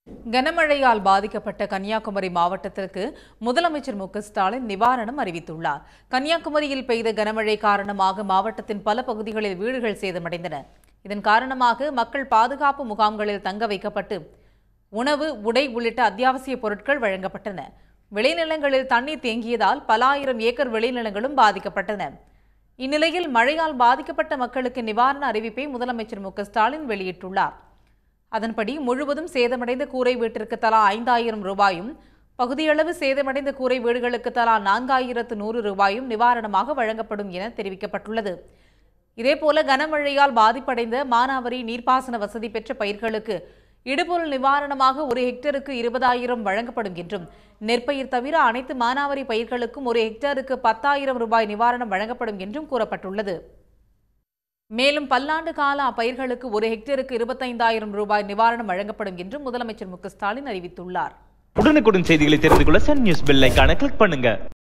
கனமழையால் பாதிக்கப்பட்ட கன்னியாகுமரி மாவட்டத்திற்கு முதலமைச்சர் மு க ஸ்டாலின் நிவாரணம் அறிவித்துள்ளார் கன்னியாகுமரியில் பெய்த கனமழை காரணமாக மாவட்டத்தின் பல பகுதிகளில் வீடுகள் சேதமடைந்தன இதன் காரணமாக மக்கள் பாதுகாப்பு முகாம்களில் தங்க வைக்கப்பட்டு உணவு உடை உள்ளிட்ட அத்தியாவசிய பொருட்கள் வழங்கப்பட்டன விளைநிலங்களில் தண்ணீர் தேங்கியதால் பல ஆயிரம் ஏக்கர் விளைநிலங்களும் பாதிக்கப்பட்டன இந்நிலையில் மழையால் பாதிக்கப்பட்ட மக்களுக்கு நிவாரண அறிவிப்பை முதலமைச்சர் மு க ஸ்டாலின் வெளியிட்டுள்ளார் அதன்படி முழுவதும் சேதமடைந்த கூரை வீட்டிற்கு தலா ஐந்தாயிரம் ரூபாயும் பகுதியளவு சேதமடைந்த கூரை வீடுகளுக்கு தலா நான்காயிரத்து நூறு ரூபாயும் நிவாரணமாக வழங்கப்படும் என தெரிவிக்கப்பட்டுள்ளது இதேபோல கனமழையால் பாதிப்படைந்த மானாவரி நீர்ப்பாசன வசதி பெற்ற பயிர்களுக்கு இடுபொருள் நிவாரணமாக ஒரு ஹெக்டருக்கு இருபதாயிரம் வழங்கப்படும் என்றும் நெற்பயிர் தவிர அனைத்து மானாவரி பயிர்களுக்கும் ஒரு ஹெக்டருக்கு பத்தாயிரம் ரூபாய் நிவாரணம் வழங்கப்படும் என்றும் கூறப்பட்டுள்ளது மேலும் பல்லாண்டு கால அப்பயிர்களுக்கு ஒரு ஹெக்டேருக்கு இருபத்தைந்தாயிரம் ரூபாய் நிவாரணம் வழங்கப்படும் என்றும் முதலமைச்சர் மு க ஸ்டாலின் அறிவித்துள்ளார் உடனுக்குடன் செய்திகளை தெரிந்து கொள்ள சன் நியூஸ் பெல் ஐகானை கிளிக் பண்ணுங்க